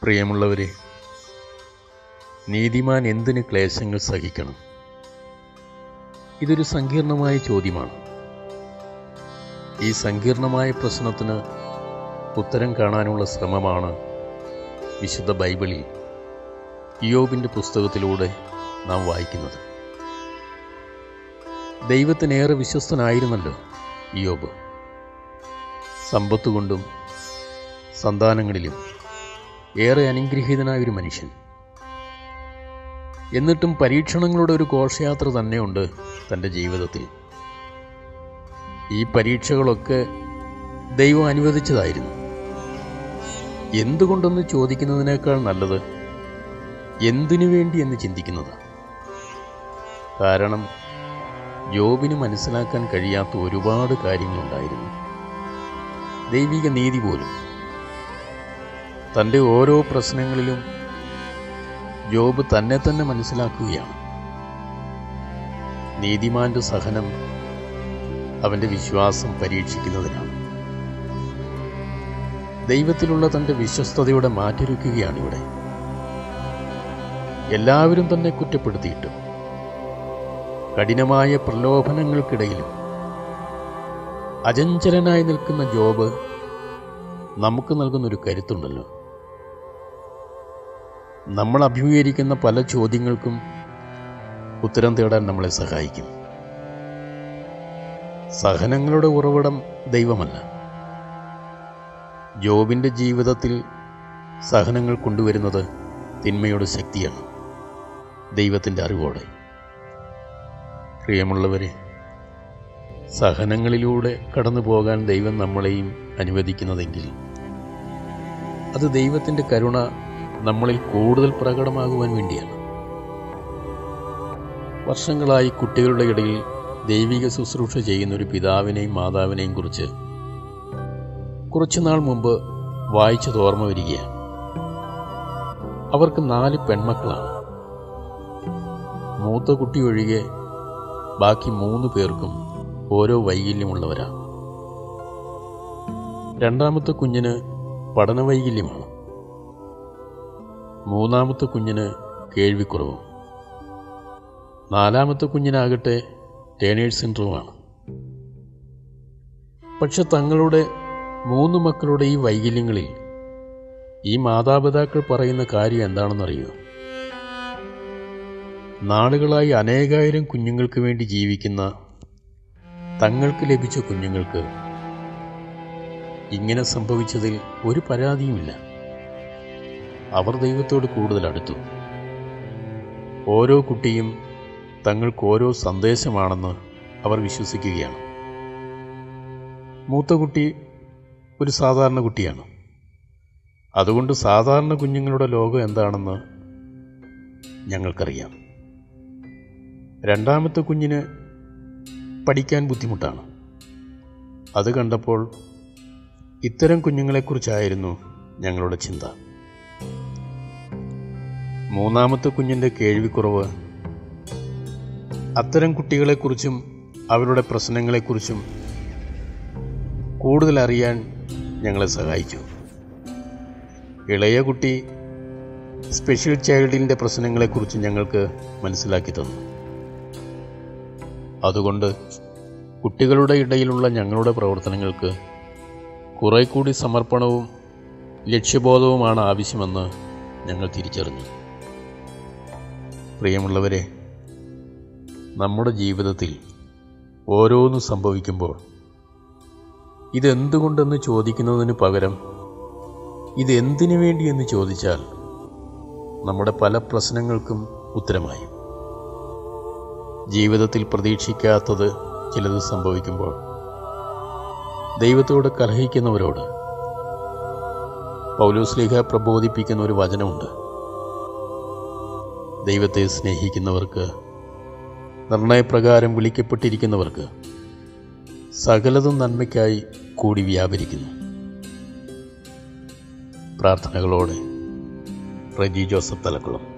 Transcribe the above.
പ്രിയമുള്ളവരെ നീതിമാൻ എന്തിന് ക്ലേശങ്ങൾ സഹിക്കണം ഇതൊരു സങ്കീർണമായ ചോദ്യമാണ് ഈ സങ്കീർണമായ പ്രശ്നത്തിന് ഉത്തരം കാണാനുള്ള ശ്രമമാണ് വിശുദ്ധ ബൈബിളിൽ ഇയോബിൻ്റെ പുസ്തകത്തിലൂടെ നാം വായിക്കുന്നത് ദൈവത്തിനേറെ വിശ്വസ്തനായിരുന്നല്ലോ ഇയോബ് സമ്പത്തുകൊണ്ടും സന്താനങ്ങളിലും ഏറെ അനുഗ്രഹീതനായ ഒരു മനുഷ്യൻ എന്നിട്ടും പരീക്ഷണങ്ങളുടെ ഒരു ഘോഷയാത്ര തന്നെയുണ്ട് തൻ്റെ ജീവിതത്തിൽ ഈ പരീക്ഷകളൊക്കെ ദൈവം അനുവദിച്ചതായിരുന്നു എന്തുകൊണ്ടെന്ന് ചോദിക്കുന്നതിനേക്കാൾ നല്ലത് എന്തിനു വേണ്ടി എന്ന് ചിന്തിക്കുന്നത് കാരണം ജോബിന് മനസ്സിലാക്കാൻ കഴിയാത്ത ഒരുപാട് കാര്യങ്ങളുണ്ടായിരുന്നു ദൈവിക നീതി പോലും തൻ്റെ ഓരോ പ്രശ്നങ്ങളിലും ജോബ് തന്നെ തന്നെ മനസ്സിലാക്കുകയാണ് നീതിമാന്റെ സഹനം അവൻ്റെ വിശ്വാസം പരീക്ഷിക്കുന്നതിനാണ് ദൈവത്തിലുള്ള തൻ്റെ വിശ്വസ്തതയുടെ മാറ്റൊരുക്കുകയാണിവിടെ എല്ലാവരും തന്നെ കുറ്റപ്പെടുത്തിയിട്ടും കഠിനമായ പ്രലോഭനങ്ങൾക്കിടയിലും അചഞ്ചലനായി നിൽക്കുന്ന ജോബ് നമുക്ക് നൽകുന്നൊരു കരുത്തുണ്ടല്ലോ നമ്മൾ അഭിമുഖീകരിക്കുന്ന പല ചോദ്യങ്ങൾക്കും ഉത്തരം തേടാൻ നമ്മളെ സഹായിക്കും സഹനങ്ങളുടെ ഉറവിടം ദൈവമല്ല ജോബിൻ്റെ ജീവിതത്തിൽ സഹനങ്ങൾ കൊണ്ടുവരുന്നത് തിന്മയുടെ ശക്തിയാണ് ദൈവത്തിൻ്റെ അറിവോടെ പ്രിയമുള്ളവരെ സഹനങ്ങളിലൂടെ കടന്നു പോകാൻ ദൈവം നമ്മളെയും അനുവദിക്കുന്നതെങ്കിൽ അത് ദൈവത്തിൻ്റെ കരുണ നമ്മളിൽ കൂടുതൽ പ്രകടമാകുവാൻ വേണ്ടിയാണ് വർഷങ്ങളായി കുട്ടികളുടെ ഇടയിൽ ദൈവിക ശുശ്രൂഷ ചെയ്യുന്ന ഒരു പിതാവിനെയും മാതാവിനെയും കുറിച്ച് കുറച്ചുനാൾ മുമ്പ് വായിച്ചത് ഓർമ്മ വരികയാണ് അവർക്ക് നാല് പെൺമക്കളാണ് മൂത്ത കുട്ടി ഒഴികെ ബാക്കി മൂന്ന് പേർക്കും ഓരോ വൈകല്യമുള്ളവരാണ് രണ്ടാമത്തെ കുഞ്ഞിന് പഠന വൈകല്യമാണ് മൂന്നാമത്തെ കുഞ്ഞിന് കേൾവിക്കുറവും നാലാമത്തെ കുഞ്ഞിനാകട്ടെ ടേണേഴ്സ് സിൻഡ്രോമാണ് പക്ഷെ തങ്ങളുടെ മൂന്ന് മക്കളുടെ ഈ വൈകല്യങ്ങളിൽ ഈ മാതാപിതാക്കൾ പറയുന്ന കാര്യം എന്താണെന്നറിയോ നാളുകളായി അനേകായിരം കുഞ്ഞുങ്ങൾക്ക് വേണ്ടി ജീവിക്കുന്ന തങ്ങൾക്ക് ലഭിച്ച കുഞ്ഞുങ്ങൾക്ക് ഇങ്ങനെ സംഭവിച്ചതിൽ ഒരു പരാതിയുമില്ല അവർ ദൈവത്തോട് കൂടുതൽ അടുത്തു ഓരോ കുട്ടിയും തങ്ങൾക്ക് ഓരോ സന്ദേശമാണെന്ന് അവർ വിശ്വസിക്കുകയാണ് മൂത്ത കുട്ടി ഒരു സാധാരണ കുട്ടിയാണ് അതുകൊണ്ട് സാധാരണ കുഞ്ഞുങ്ങളുടെ ലോകം എന്താണെന്ന് ഞങ്ങൾക്കറിയാം രണ്ടാമത്തെ കുഞ്ഞിന് പഠിക്കാൻ ബുദ്ധിമുട്ടാണ് അത് കണ്ടപ്പോൾ ഇത്തരം കുഞ്ഞുങ്ങളെക്കുറിച്ചായിരുന്നു ഞങ്ങളുടെ ചിന്ത മൂന്നാമത്തെ കുഞ്ഞിൻ്റെ കേൾവിക്കുറവ് അത്തരം കുട്ടികളെക്കുറിച്ചും അവരുടെ പ്രശ്നങ്ങളെക്കുറിച്ചും കൂടുതൽ അറിയാൻ ഞങ്ങളെ സഹായിച്ചു ഇളയ കുട്ടി സ്പെഷ്യൽ ചൈൽഡിൻ്റെ പ്രശ്നങ്ങളെക്കുറിച്ച് ഞങ്ങൾക്ക് മനസ്സിലാക്കി തന്നു അതുകൊണ്ട് കുട്ടികളുടെ ഇടയിലുള്ള ഞങ്ങളുടെ പ്രവർത്തനങ്ങൾക്ക് കുറെ കൂടി സമർപ്പണവും ലക്ഷ്യബോധവുമാണ് ആവശ്യമെന്ന് ഞങ്ങൾ തിരിച്ചറിഞ്ഞു പ്രിയമുള്ളവരെ നമ്മുടെ ജീവിതത്തിൽ ഓരോന്നും സംഭവിക്കുമ്പോൾ ഇതെന്തുകൊണ്ടെന്ന് ചോദിക്കുന്നതിന് പകരം ഇതെന്തിനു വേണ്ടി എന്ന് ചോദിച്ചാൽ നമ്മുടെ പല പ്രശ്നങ്ങൾക്കും ഉത്തരമായി ജീവിതത്തിൽ പ്രതീക്ഷിക്കാത്തത് ചിലത് സംഭവിക്കുമ്പോൾ ദൈവത്തോട് കലഹിക്കുന്നവരോട് പൗലോസ്ലിഹ പ്രബോധിപ്പിക്കുന്ന ഒരു വചനമുണ്ട് ദൈവത്തെ സ്നേഹിക്കുന്നവർക്ക് നിർണയപ്രകാരം വിളിക്കപ്പെട്ടിരിക്കുന്നവർക്ക് സകലതും നന്മയ്ക്കായി കൂടി വ്യാപരിക്കുന്നു പ്രാർത്ഥനകളോടെ റജി ജോസഫ് തലക്കുളം